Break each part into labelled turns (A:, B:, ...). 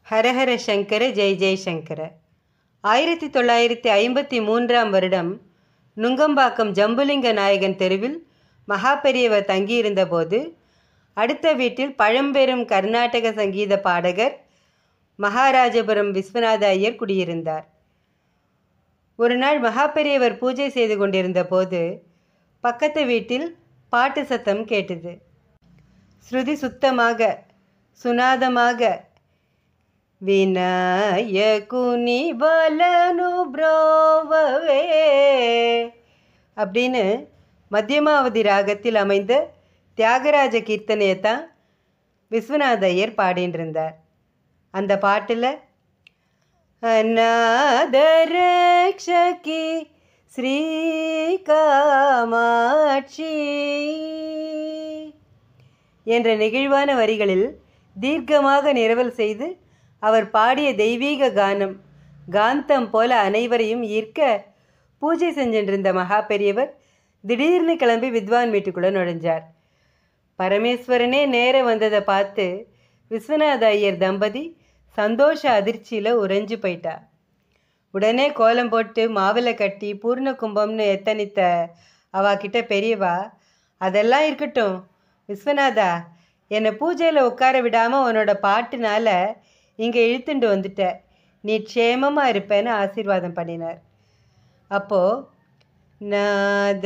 A: ஹரஹர சங்கர ஜெய் ஜெய் சங்கர ஆயிரத்தி தொள்ளாயிரத்தி ஐம்பத்தி மூன்றாம் வருடம் நுங்கம்பாக்கம் ஜம்புலிங்க நாயகன் தெருவில் மகா பெரியவர் தங்கியிருந்த போது அடுத்த வீட்டில் பழம்பெரும் கர்நாடக சங்கீத பாடகர் மகாராஜபுரம் விஸ்வநாத ஐயர் குடியிருந்தார் ஒரு நாள் மகா பெரியவர் பூஜை செய்து கொண்டிருந்த போது பக்கத்து வீட்டில் பாட்டு சத்தம் கேட்டது ஸ்ருதி சுத்தமாக சுனாதமாக விநாயகுனி பலனு புரோவவே அப்படின்னு மத்தியமாவதி ராகத்தில் அமைந்த தியாகராஜ கீர்த்தனையை தான் விஸ்வநாத ஐயர் பாடின்னு இருந்தார் அந்த பாட்டில் அநாதரக்ஷகி ஸ்ரீ காமாட்சி என்ற நெகிழ்வான வரிகளில் தீர்க்கமாக நிரவல் செய்து அவர் பாடிய தெய்வீக கானம் காந்தம் போல அனைவரையும் ஈர்க்க பூஜை செஞ்சின்றிருந்த மகா பெரியவர் திடீர்னு கிளம்பி வித்வான் வீட்டுக்குள்ளே நுழைஞ்சார் பரமேஸ்வரனே நேர வந்ததை பார்த்து விஸ்வநாத ஐயர் தம்பதி சந்தோஷ அதிர்ச்சியில் உறைஞ்சு போயிட்டா உடனே கோலம் போட்டு மாவிலை கட்டி பூர்ண கும்பம்னு எத்தனித்த அவாக்கிட்ட பெரியவா அதெல்லாம் இருக்கட்டும் விஸ்வநாதா என்னை பூஜையில் உட்கார விடாமல் உன்னோட பாட்டுனால இங்கே இழுத்துண்டு வந்துட்ட நீ க்ஷேமமாக இருப்பேன்னு ஆசீர்வாதம் பண்ணினார் அப்போது நாத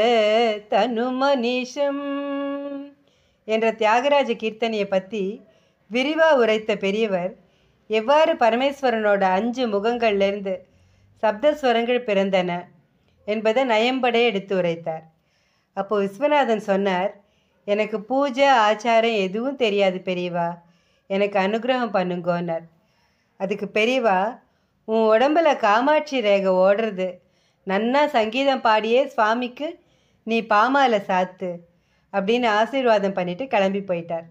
A: தனுமனிஷம் என்ற தியாகராஜ கீர்த்தனையை பற்றி விரிவாக உரைத்த பெரியவர் எவ்வாறு பரமேஸ்வரனோட அஞ்சு முகங்கள்லேருந்து சப்தஸ்வரங்கள் பிறந்தன என்பதை நயம்படே எடுத்து உரைத்தார் அப்போ விஸ்வநாதன் சொன்னார் எனக்கு பூஜை ஆச்சாரம் எதுவும் தெரியாது பெரியவா எனக்கு அனுகிரகம் பண்ணுங்கோன்னார் அதுக்கு பெரியவா உன் உடம்புல காமாட்சி ரேகை ஓடுறது நன்னா சங்கீதம் பாடியே சுவாமிக்கு நீ பாமால சாத்து அப்படின்னு ஆசீர்வாதம் பண்ணிட்டு கிளம்பி போயிட்டார்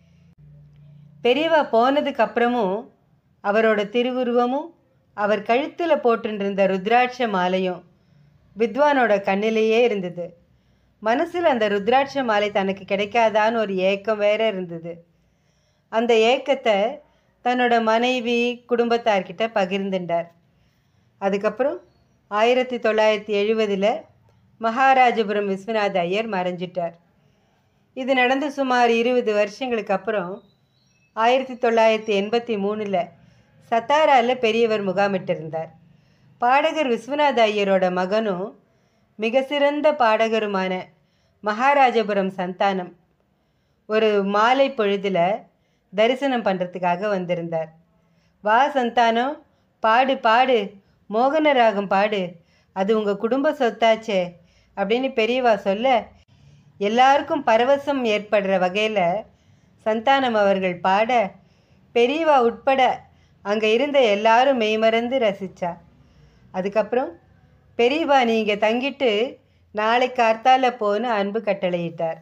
A: பெரியவா போனதுக்கு அப்புறமும் அவரோட திருவுருவமும் அவர் கழுத்தில் போட்டுருந்த ருத்ராட்ச மாலையும் வித்வானோட கண்ணிலேயே இருந்தது மனசில் அந்த ருத்ராட்ச மாலை தனக்கு கிடைக்காதான்னு ஒரு ஏக்கம் வேற இருந்தது அந்த ஏக்கத்தை தன்னோட மனைவி குடும்பத்தார்கிட்ட பகிர்ந்துட்டார் அதுக்கப்புறம் ஆயிரத்தி தொள்ளாயிரத்தி எழுபதில் மகாராஜபுரம் விஸ்வநாத ஐயர் மறைஞ்சிட்டார் இது நடந்து சுமார் இருபது வருஷங்களுக்கு அப்புறம் ஆயிரத்தி தொள்ளாயிரத்தி எண்பத்தி மூணில் சத்தாராவில் பெரியவர் முகாமிட்டிருந்தார் பாடகர் விஸ்வநாத ஐயரோட மகனும் மிக சிறந்த பாடகருமான மகாராஜபுரம் சந்தானம் ஒரு மாலை பொழுதில் தரிசனம் பண்ணுறதுக்காக வந்திருந்தார் வா சந்தானம் பாடு பாடு மோகன ராகம் பாடு அது உங்கள் குடும்ப சொத்தாச்சே அப்படின்னு பெரியவா சொல்ல எல்லாருக்கும் பரவசம் ஏற்படுற வகையில் சந்தானம் அவர்கள் பாட பெரியவா உட்பட அங்கே இருந்த எல்லாரும் மெய்மறந்து ரசிச்சா அதுக்கப்புறம் பெரியவா நீங்கள் தங்கிட்டு நாளை கார்த்தால போன்னு அன்பு கட்டளையிட்டார்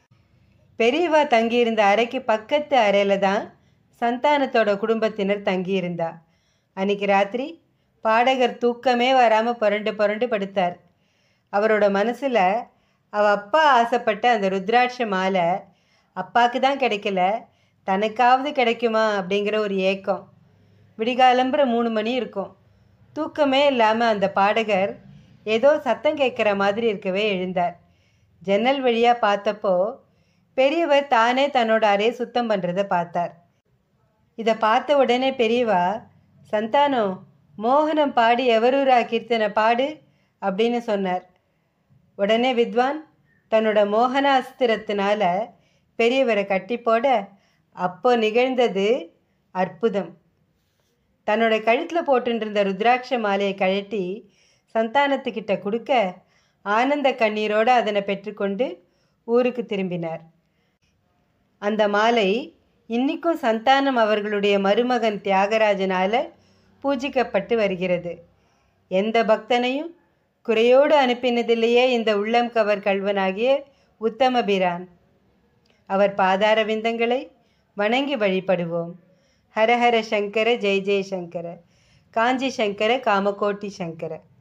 A: பெரியவா தங்கியிருந்த அறைக்கு பக்கத்து அறையில் தான் சந்தானத்தோட குடும்பத்தினர் தங்கியிருந்தா அன்னைக்கு ராத்திரி பாடகர் தூக்கமே வராமல் புரண்டு புரண்டு படுத்தார் அவரோட மனசில் அவ அப்பா ஆசைப்பட்ட அந்த ருத்ராட்ச மாலை அப்பாவுக்கு தான் கிடைக்கல தனக்காவது கிடைக்குமா அப்படிங்கிற ஒரு ஏக்கம் விடிகாலம்புற மூணு மணி இருக்கும் தூக்கமே இல்லாமல் அந்த பாடகர் ஏதோ சத்தம் கேட்குற மாதிரி இருக்கவே எழுந்தார் ஜன்னல் வழியாக பார்த்தப்போ பெரியவர் தானே தன்னோட அறையை சுத்தம் பண்ணுறத பார்த்தார் இதை பார்த்த உடனே பெரியவா சந்தானம் மோகனம் பாடி எவரூரா கீர்த்தனை பாடு அப்படின்னு சொன்னார் உடனே வித்வான் தன்னோட மோகனாஸ்திரத்தினால பெரியவரை கட்டி போட அப்போ நிகழ்ந்தது அற்புதம் தன்னோட கழுத்தில் போட்டுருந்த ருத்ராட்ச மாலையை கழட்டி சந்தானத்துக்கிட்ட கொடுக்க ஆனந்த கண்ணீரோடு அதனை பெற்றுக்கொண்டு ஊருக்கு திரும்பினார் அந்த மாலை இன்னிக்கும் சந்தானம் அவர்களுடைய மருமகன் தியாகராஜனால பூஜிக்கப்பட்டு வருகிறது எந்த பக்தனையும் குறையோடு அனுப்பினதிலேயே இந்த உள்ளம் கவர் கல்வனாகிய உத்தமபிரான் அவர் பாதார விந்தங்களை வணங்கி வழிபடுவோம் ஹரஹர சங்கர ஜெய் ஜெய் சங்கர காஞ்சி சங்கர காமகோட்டி சங்கர